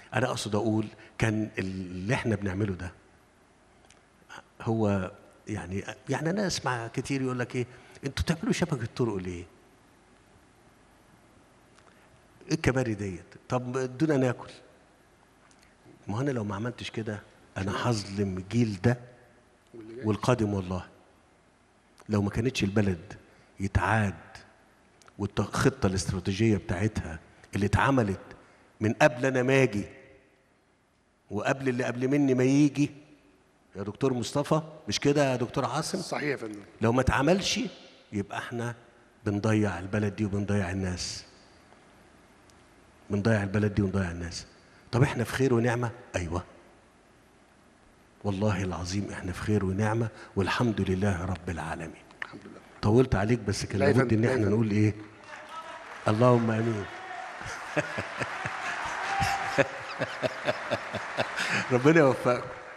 انا اقصد اقول كان اللي احنا بنعمله ده هو يعني يعني انا اسمع كتير يقول لك ايه انتوا بتعملوا شبكه طرق ليه؟ ايه الكباري ديت طب ادونا ناكل ما انا لو ما عملتش كده انا هظلم الجيل ده والقادم والله لو ما كانتش البلد يتعاد والخطه الاستراتيجيه بتاعتها اللي اتعملت من قبل انا ما اجي وقبل اللي قبل مني ما يجي يا دكتور مصطفى مش كده يا دكتور عاصم صحيح يا فندم لو ما اتعملش يبقى احنا بنضيع البلد دي وبنضيع الناس بنضيع البلد دي ونضيع الناس طب احنا في خير ونعمه ايوه والله العظيم احنا في خير ونعمه والحمد لله رب العالمين الحمد لله طولت عليك بس كان لا يا لابد فندم، ان لا يا احنا فندم. نقول ايه اللهم امين ربنا يوفقكم